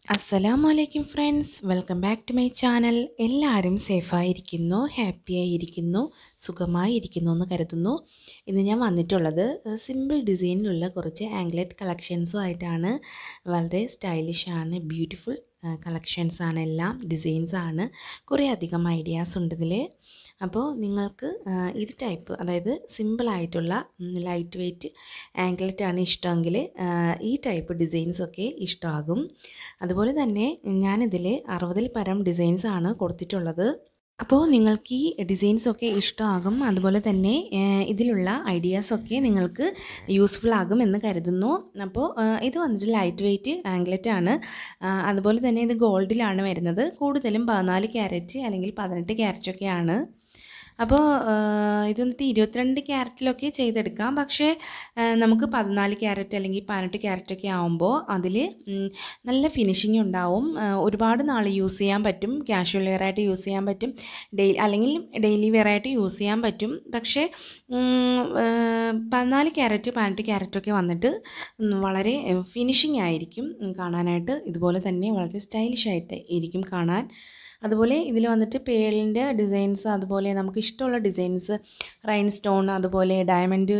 അസ്സലാമു അലൈക്കും friends welcome back to my channel എല്ലാവരും സേഫായിരിക്കുന്നു ഹാപ്പിയായിരിക്കുന്നു സുഖമായിരിക്കുന്നു എന്ന് കരുതുന്നു ഇന്ന് ഞാൻ വന്നിട്ടുള്ളത് സിമ്പിൾ ഡിസൈനിലുള്ള കുറച്ച് ആംഗ്ലറ്റ് കളക്ഷൻസും ആയിട്ടാണ് വളരെ സ്റ്റൈലിഷ് ആണ് ബ്യൂട്ടിഫുൾ കളക്ഷൻസ് ആണ് എല്ലാം ഡിസൈൻസ് ആണ് കുറേ അധികം ഐഡിയാസ് ഉണ്ട് ഇതിൽ അപ്പോൾ നിങ്ങൾക്ക് ആ, ഇത് ടൈപ്പ് അതായത് സിമ്പിളായിട്ടുള്ള ലൈറ്റ് വെയ്റ്റ് ആംഗ്ലറ്റ് ആണ് ഇഷ്ടമെങ്കിൽ ആ, ഈ ടൈപ്പ് ഡിസൈൻസ് ഒക്കെ ഇഷ്ടമാകും അതുപോലെ തന്നെ ഞാനിതിൽ അറുപതിൽ പരം ഡിസൈൻസ് ആണ് കൊടുത്തിട്ടുള്ളത് അപ്പോൾ നിങ്ങൾക്ക് ഈ ഡിസൈൻസ് ഒക്കെ ഇഷ്ടമാകും അതുപോലെ തന്നെ ഏഹ്, ഇതിലുള്ള ഐഡിയാസൊക്കെ നിങ്ങൾക്ക് യൂസ്ഫുൾ ആകും എന്ന് കരുതുന്നു അപ്പോൾ ഏഹ്, ഇത് വന്നിട്ട് ലൈറ്റ് വെയ്റ്റ് ആംഗ്ലറ്റ് ആണ് ആ, അതുപോലെ തന്നെ ഇത് ഗോൾഡിലാണ് വരുന്നത് കൂടുതലും പതിനാല് ക്യാരറ്റ് അല്ലെങ്കിൽ പതിനെട്ട് ക്യാരറ്റ് ഒക്കെയാണ് അപ്പോൾ ഇത് വന്നിട്ട് ഇരുപത്തിരണ്ട് ക്യാരറ്റിലൊക്കെ ചെയ്തെടുക്കാം പക്ഷേ ആ, നമുക്ക് പതിനാല് ക്യാരറ്റ് അല്ലെങ്കിൽ പതിനെട്ട് ക്യാരറ്റ് ഒക്കെ ആകുമ്പോൾ അതിൽ നല്ല ഫിനിഷിങ് ഉണ്ടാവും ആ, ഒരുപാട് നാൾ യൂസ് ചെയ്യാൻ പറ്റും കാഷ്വൽ വെയർ ആയിട്ട് യൂസ് ചെയ്യാൻ പറ്റും ഡെയിലി അല്ലെങ്കിൽ ഡെയിലി വെയർ ആയിട്ട് യൂസ് ചെയ്യാൻ പറ്റും പക്ഷേ ഉം, ആ, പതിനാല് ക്യാരറ്റ് പതിനെട്ട് ക്യാരറ്റൊക്കെ വന്നിട്ട് ഉം, വളരെ ഫിനിഷിങ് ആയിരിക്കും ഉം, കാണാനായിട്ട് ഇതുപോലെ തന്നെ വളരെ സ്റ്റൈലിഷ് ആയിട്ട് ഇരിക്കും കാണാൻ അതുപോലെ ഇതിൽ വന്നിട്ട് പേളിൻ്റെ ഡിസൈൻസ് അതുപോലെ നമുക്ക് ഇഷ്ടമുള്ള ഡിസൈൻസ് റൈൻ സ്റ്റോൺ അതുപോലെ ഡയമണ്ട്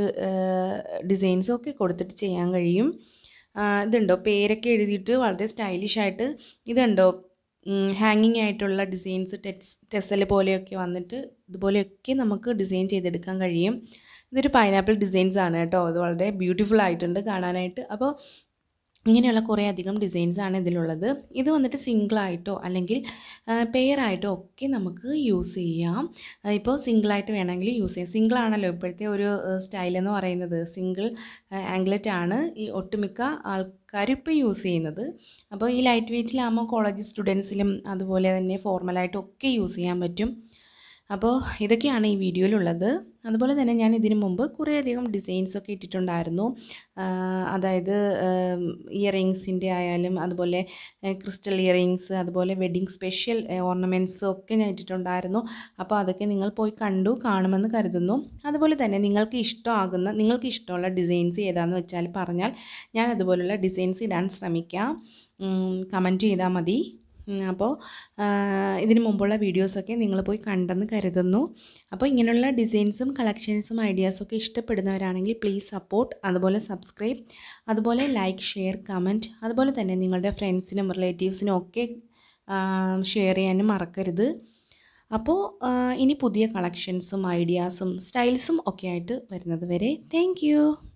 ഡിസൈൻസും ഒക്കെ കൊടുത്തിട്ട് ചെയ്യാൻ കഴിയും ആ, ഇതുണ്ടോ പേരൊക്കെ എഴുതിയിട്ട് വളരെ സ്റ്റൈലിഷ് ആയിട്ട് ഇതുണ്ടോ ഹാങ്ങിങ് ആയിട്ടുള്ള ഡിസൈൻസ് ടെക്സ് ടെസൽ പോലെയൊക്കെ വന്നിട്ട് ഇതുപോലെയൊക്കെ നമുക്ക് ഡിസൈൻ ചെയ്തെടുക്കാൻ കഴിയും ഇതൊരു പൈനാപ്പിൾ ഡിസൈൻസ് ആണ് കേട്ടോ ഇത് വളരെ ബ്യൂട്ടിഫുൾ ആയിട്ടുണ്ട് കാണാനായിട്ട് അപ്പോൾ ഇങ്ങനെയുള്ള കുറേ അധികം ഡിസൈൻസ് ആണ് ഇതിലുള്ളത് ഇത് വന്നിട്ട് സിംഗിളായിട്ടോ അല്ലെങ്കിൽ പെയറായിട്ടോ ഒക്കെ നമുക്ക് യൂസ് ചെയ്യാം ആ, ഇപ്പോൾ സിംഗിളായിട്ട് വേണമെങ്കിൽ യൂസ് ചെയ്യാം സിംഗിൾ ആണല്ലോ ഇപ്പോഴത്തെ ഒരു സ്റ്റൈൽ എന്ന് പറയുന്നത് സിംഗിൾ ആംഗ്ലറ്റ് ആണ് ഈ ഒട്ടുമിക്ക ആൾക്കാരും ഇപ്പോൾ യൂസ് ചെയ്യുന്നത് അപ്പോൾ ഈ ലൈറ്റ് വെയ്റ്റിലാകുമ്പോൾ കോളേജ് സ്റ്റുഡൻസിലും അതുപോലെ തന്നെ ഫോർമലായിട്ടും ഒക്കെ യൂസ് ചെയ്യാൻ പറ്റും അപ്പോൾ ഇതൊക്കെയാണ് ഈ വീഡിയോയിലുള്ളത് അതുപോലെ തന്നെ ഞാൻ ഇതിനു മുമ്പ് കുറേയധികം ഡിസൈൻസ് ഒക്കെ ഇട്ടിട്ടുണ്ടായിരുന്നു ആ, അതായത് ഇയറിങ്സിൻ്റെ ആയാലും അതുപോലെ ക്രിസ്റ്റൽ ഇയറിങ്സ് അതുപോലെ വെഡ്ഡിങ് സ്പെഷ്യൽ ഓർണമെൻറ്റ്സ് ഒക്കെ ഞാൻ ഇട്ടിട്ടുണ്ടായിരുന്നു അപ്പോൾ അതൊക്കെ നിങ്ങൾ പോയി കണ്ടു കാണുമെന്ന് കരുതുന്നു അതുപോലെ തന്നെ നിങ്ങൾക്ക് ഇഷ്ടമാകുന്ന നിങ്ങൾക്ക് ഇഷ്ടമുള്ള ഡിസൈൻസ് ഏതാണെന്ന് വെച്ചാൽ പറഞ്ഞാൽ ഞാൻ അതുപോലുള്ള ഡിസൈൻസ് ഇടാൻ ശ്രമിക്കാം കമൻറ്റ് ചെയ്താൽ മതി ഉം, അപ്പോൾ ആ, ഇതിന് മുമ്പുള്ള വീഡിയോസൊക്കെ നിങ്ങൾ പോയി കണ്ടെന്ന് കരുതുന്നു അപ്പോൾ ഇങ്ങനെയുള്ള ഡിസൈൻസും കളക്ഷൻസും ഐഡിയാസൊക്കെ ഇഷ്ടപ്പെടുന്നവരാണെങ്കിൽ പ്ലീസ് സപ്പോർട്ട് അതുപോലെ സബ്സ്ക്രൈബ് അതുപോലെ ലൈക്ക് ഷെയർ കമൻറ്റ് അതുപോലെ തന്നെ നിങ്ങളുടെ ഫ്രണ്ട്സിനും റിലേറ്റീവ്സിനും ഒക്കെ ഷെയർ ചെയ്യാനും മറക്കരുത് അപ്പോൾ ആ, ഇനി പുതിയ കളക്ഷൻസും ഐഡിയാസും സ്റ്റൈൽസും ഒക്കെ ആയിട്ട് വരുന്നത് വരെ താങ്ക്